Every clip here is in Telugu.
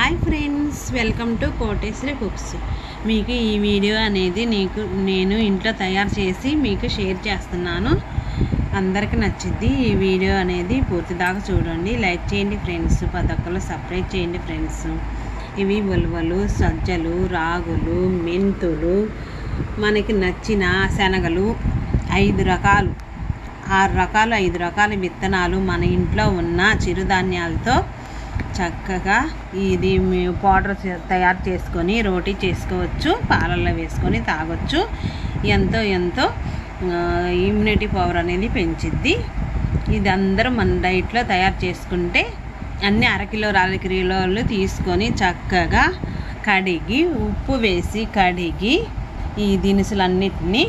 hi friends welcome to Koteswari cooks మీకు ఈ వీడియో అనేది నీకు నేను ఇంట్లో తయారు చేసి మీకు షేర్ చేస్తున్నాను అందరికి నచ్చిద్ది ఈ వీడియో అనేది పూర్తి దాకా చూడండి లైక్ చేయండి ఫ్రెండ్స్ ప్రతి ఒక్కరు సబ్స్క్రైబ్ చేయండి ఫ్రెండ్స్ ఇవి ఉలవలు సజ్జలు రాగులు మెంతులు మనకి నచ్చిన శనగలు ఐదు రకాలు ఆరు రకాలు ఐదు రకాల విత్తనాలు మన ఇంట్లో ఉన్న చిరుధాన్యాలతో చక్కగా ఇది మీ పౌడర్ చే- తయారు చేసుకొని రోటీ చేసుకోవచ్చు పాలల్లో వేసుకొని తాగొచ్చు ఎంతో ఎంతో ఇమ్యూనిటీ పవర్ అనేది పెంచిద్ది ఇది అందరూ మన డైట్లో తయారు చేసుకుంటే అన్ని అరకిలో అరకిలోలు తీసుకొని చక్కగా కడిగి ఉప్పు వేసి కడిగి ఈ దినుసులన్నిటినీ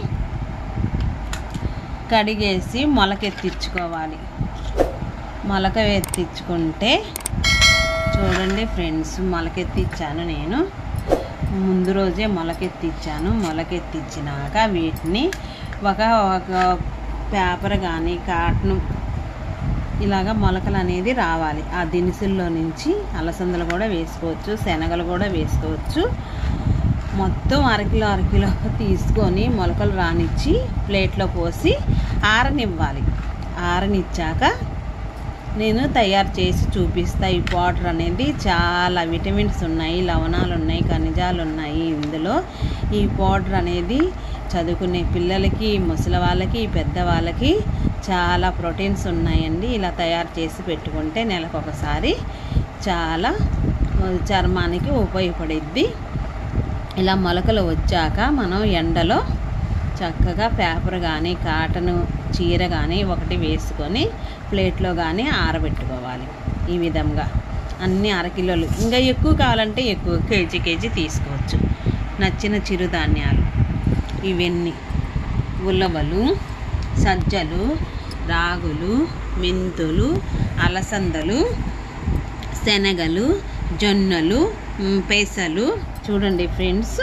కడిగేసి మొలకెత్తించుకోవాలి మొలక ఎత్తించుకుంటే చూడండి ఫ్రెండ్స్ మొలకెత్తిచ్చాను నేను ముందు రోజే మొలకెత్తిచ్చాను మొలకెత్తిచ్చినాక వీటిని ఒక ఒక పేపర్ కానీ కాటన్ ఇలాగ మొలకలు అనేది రావాలి ఆ దినుసుల్లో నుంచి అలసందలు కూడా వేసుకోవచ్చు శనగలు కూడా వేసుకోవచ్చు మొత్తం అరకిలో అరకిలో తీసుకొని మొలకలు రానిచ్చి ప్లేట్లో పోసి ఆరనివ్వాలి ఆరనిచ్చాక నేను తయారు చేసి చూపిస్తా ఈ పౌడర్ అనేది చాలా విటమిన్స్ ఉన్నాయి లవణాలు ఉన్నాయి ఖనిజాలు ఉన్నాయి ఇందులో ఈ పౌడర్ అనేది చదువుకునే పిల్లలకి ముసలి వాళ్ళకి పెద్దవాళ్ళకి చాలా ప్రోటీన్స్ ఉన్నాయండి ఇలా తయారు చేసి పెట్టుకుంటే నెలకు ఒకసారి చాలా ఆ, చర్మానికి ఉపయోగపడిద్ది ఇలా మొలకలు వచ్చాక మనం ఎండలో చక్కగా పేపర్ కానీ కాటన్ చీర కానీ ఒకటి వేసుకొని ప్లేట్లో కానీ ఆరబెట్టుకోవాలి ఈ విధంగా అన్ని అరకిలోలు ఇంకా ఎక్కువ కావాలంటే ఎక్కువ కేజీ కేజీ తీసుకోవచ్చు నచ్చిన చిరుధాన్యాలు ఇవన్నీ ఉలవలు సజ్జలు రాగులు మెంతులు అలసందలు శనగలు జొన్నలు మ్, పెసలు చూడండి ఫ్రెండ్స్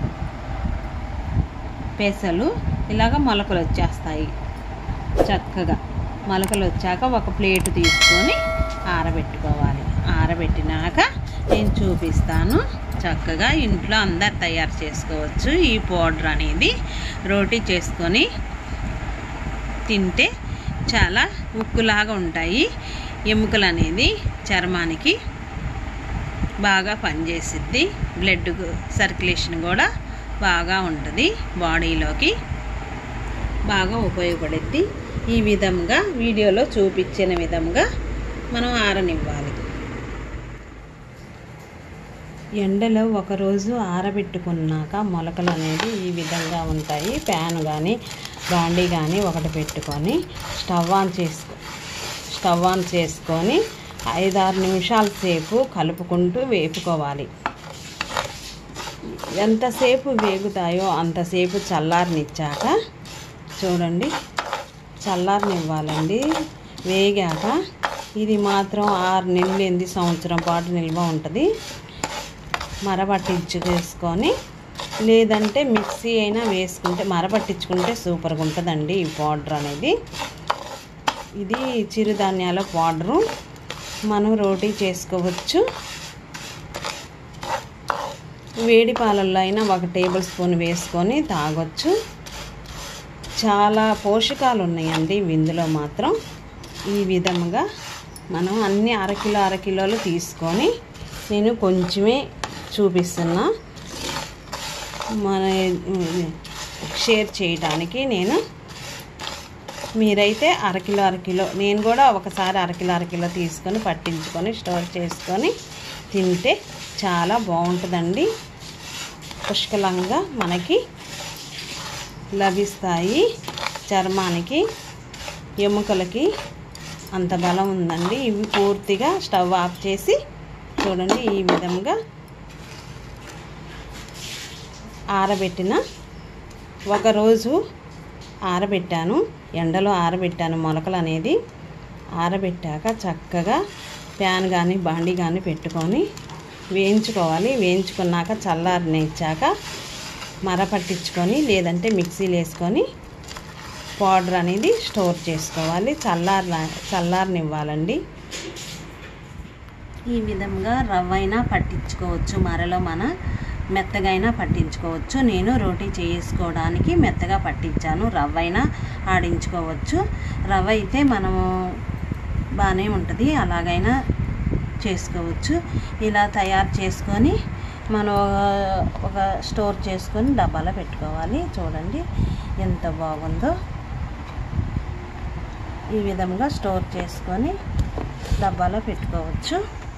పెసలు ఇలాగ మొలకలు వచ్చేస్తాయి చక్కగా మొలకలు వచ్చాక ఒక ప్లేట్ తీసుకొని ఆరబెట్టుకోవాలి ఆరబెట్టినాక నేను చూపిస్తాను చక్కగా ఇంట్లో అందరు తయారు చేసుకోవచ్చు ఈ పౌడర్ అనేది రోటీ చేసుకొని తింటే చాలా ఉక్కులాగా ఉంటాయి ఎముకలు అనేది చర్మానికి బాగా పనిచేసిద్ది బ్లడ్ సర్క్యులేషన్ కూడా బాగా ఉంటుంది బాడీలోకి బాగా ఉపయోగపడుద్ది ఈ విధంగా వీడియోలో చూపించిన విధంగా మనం ఆరనివ్వాలి ఎండలో ఒకరోజు ఆరబెట్టుకున్నాక మొలకలు అనేది ఈ విధంగా ఉంటాయి ప్యాన్ కానీ బాండీ కానీ ఒకటి పెట్టుకొని స్టవ్ ఆన్ చేసుకో స్టవ్ ఆన్ చేసుకొని ఐదారు నిమిషాల సేపు కలుపుకుంటూ వేపుకోవాలి ఎంతసేపు వేగుతాయో అంతసేపు చల్లారనిచ్చాక చూడండి చల్లారనివ్వాలండి వేగాక ఇది మాత్రం ఆరు నెలలు ఎనిమిది సంవత్సరం పాటు నిల్వ ఉంటుంది మరపట్టించుకేసుకొని లేదంటే మిక్సీ అయినా వేసుకుంటే మరపట్టించుకుంటే సూపర్గా ఉంటుందండి ఈ పౌడర్ అనేది ఇది చిరుధాన్యాల పౌడరు మనం రోటీ చేసుకోవచ్చు వేడి పాలల్లో అయినా ఒక టేబుల్ స్పూన్ వేసుకొని తాగొచ్చు చాలా పోషకాలు ఉన్నాయండి ఇందులో మాత్రం ఈ విధముగా మనం అన్ని అరకిలో అరకిలోలు తీసుకొని నేను కొంచెమే చూపిస్తున్నా మన షేర్ చేయడానికి నేను మీరైతే అరకిలో అరకిలో నేను కూడా ఒకసారి అరకిలో అరకిలో తీసుకొని పట్టించుకొని స్టోర్ చేసుకొని తింటే చాలా బాగుంటుందండి పుష్కలంగా మనకి లభిస్తాయి చర్మానికి ఎముకలకి అంత బలం ఉందండి ఇవి పూర్తిగా స్టవ్ ఆఫ్ చేసి చూడండి ఈ విధంగా ఆరబెట్టిన ఒకరోజు ఆరబెట్టాను ఎండలో ఆరబెట్టాను మొలకలు అనేది ఆరబెట్టాక చక్కగా ప్యాన్ కానీ బాండి కానీ పెట్టుకొని వేయించుకోవాలి వేయించుకున్నాక చల్లారనిచ్చాక మర పట్టించుకొని లేదంటే మిక్సీలో వేసుకొని పౌడర్ అనేది స్టోర్ చేసుకోవాలి చల్లార చల్లారనివ్వాలండి ఈ విధంగా రవ్వ అయినా పట్టించుకోవచ్చు మరలో మన మెత్తగా అయినా పట్టించుకోవచ్చు నేను రోటీ చేసుకోవడానికి మెత్తగా పట్టించాను రవ్వ అయినా ఆడించుకోవచ్చు రవ్వ అయితే మనము బాగానే ఉంటుంది అలాగైనా చేసుకోవచ్చు ఇలా తయారు చేసుకొని మనం ఒక స్టోర్ చేసుకొని డబ్బాలో పెట్టుకోవాలి చూడండి ఎంత బాగుందో ఈ విధంగా స్టోర్ చేసుకొని డబ్బాలో పెట్టుకోవచ్చు